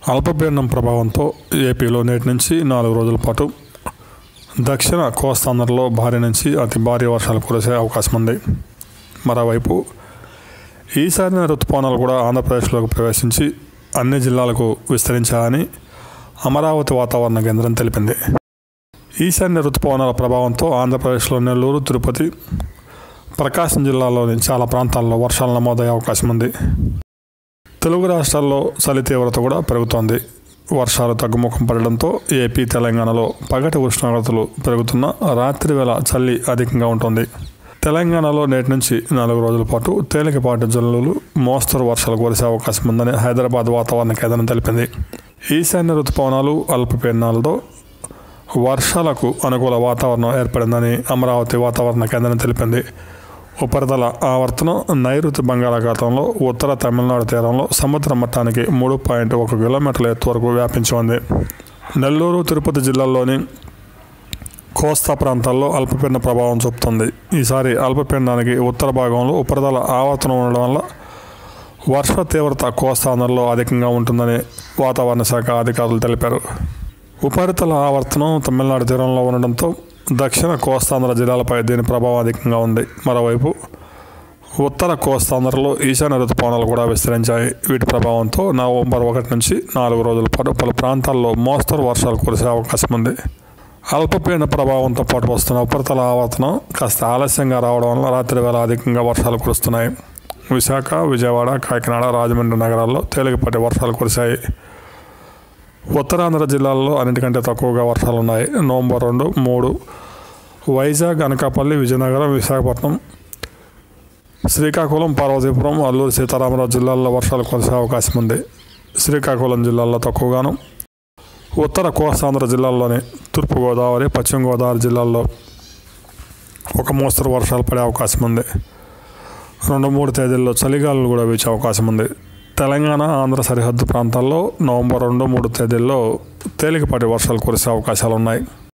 అల్పపీడనం ప్రభావంతో ఏపీలో నేటి నుంచి నాలుగు రోజుల పాటు దక్షిణ కోస్తాంధ్రలో భారీ నుంచి అతి భారీ వర్షాలు కురిసే అవకాశం ఉంది మరోవైపు ఈశాన్య ఋతుపవనాలు కూడా ఆంధ్రప్రదేశ్లోకి ప్రవేశించి అన్ని జిల్లాలకు విస్తరించాయని అమరావతి వాతావరణ కేంద్రం తెలిపింది ఈశాన్య ఋతుపవనాల ప్రభావంతో ఆంధ్రప్రదేశ్లో నెల్లూరు తిరుపతి ప్రకాశం జిల్లాలోని చాలా ప్రాంతాల్లో వర్షాలు నమోదయ్యే అవకాశం ఉంది తెలుగు రాష్ట్రాల్లో చలి తీవ్రత కూడా పెరుగుతోంది వర్షాలు తగ్గుముఖం పడడంతో ఏపీ తెలంగాణలో పగటి ఉష్ణోగ్రతలు పెరుగుతున్న రాత్రి వేళ చలి అధికంగా ఉంటుంది తెలంగాణలో నేటి నుంచి నాలుగు రోజుల పాటు తేలికపాటి జల్లులు మోస్తరు వర్షాలు కురిసే అవకాశం ఉందని హైదరాబాద్ వాతావరణ కేంద్రం తెలిపింది ఈశాన్య ఋతుపవనాలు అల్పపీడనాలతో వర్షాలకు అనుకూల వాతావరణం ఏర్పడిందని అమరావతి వాతావరణ కేంద్రం తెలిపింది ఉపరితల ఆవర్తనం నైరుతి బంగాళాఖాతంలో ఉత్తర తమిళనాడు తీరంలో సముద్ర మట్టానికి మూడు పాయింట్ ఒక కిలోమీటర్ల ఎత్తు వరకు వ్యాపించి ఉంది నెల్లూరు తిరుపతి జిల్లాల్లోని కోస్తా ప్రాంతాల్లో అల్పపీడన ప్రభావం చూపుతుంది ఈసారి అల్పపీడనానికి ఉత్తర భాగంలో ఉపరితల ఆవర్తనం ఉండడం వల్ల వర్ష తీవ్రత కోస్తాంధ్రలో అధికంగా ఉంటుందని వాతావరణ శాఖ అధికారులు తెలిపారు ఉపరితల ఆవర్తనం తమిళనాడు తీరంలో ఉండడంతో దక్షిణ కోస్తాంధ్ర జిల్లాలపై దీని ప్రభావం అధికంగా ఉంది మరోవైపు ఉత్తర కోస్తాంధ్రలో ఈశాన్య ఋతుపవనాలు కూడా విస్తరించాయి వీటి ప్రభావంతో నవంబర్ ఒకటి నుంచి నాలుగు రోజుల పాటు పలు ప్రాంతాల్లో మోస్తరు వర్షాలు కురిసే అవకాశం ఉంది అల్పపీడన ప్రభావంతో పాటు వస్తున్న ఉపరితల ఆవర్తనం కాస్త ఆలస్యంగా రావడం వల్ల రాత్రి వేళ అధికంగా వర్షాలు కురుస్తున్నాయి విశాఖ విజయవాడ కాకినాడ రాజమండ్రి నగరాల్లో తేలికపాటి వర్షాలు కురిశాయి ఉత్తరాంధ్ర జిల్లాల్లో అన్నిటికంటే తక్కువగా వర్షాలు ఉన్నాయి నవంబర్ రెండు మూడు వైజాగ్ అనకాపల్లి విజయనగరం విశాఖపట్నం శ్రీకాకుళం పార్వతీపురం అల్లూరు సీతారామరాజు జిల్లాల్లో వర్షాలు కురిసే అవకాశం ఉంది శ్రీకాకుళం జిల్లాల్లో తక్కువగాను ఉత్తర కోస్తాంధ్ర జిల్లాల్లోని తూర్పుగోదావరి పశ్చిమ గోదావరి జిల్లాల్లో ఒక మోస్తరు వర్షాలు పడే అవకాశం ఉంది రెండు మూడు తేదీల్లో చలిగాలులు కూడా వీచే అవకాశం ఉంది తెలంగాణ ఆంధ్ర సరిహద్దు ప్రాంతాల్లో నవంబర్ రెండు మూడు తేదీల్లో తేలికపాటి వర్షాలు కురిసే అవకాశాలు ఉన్నాయి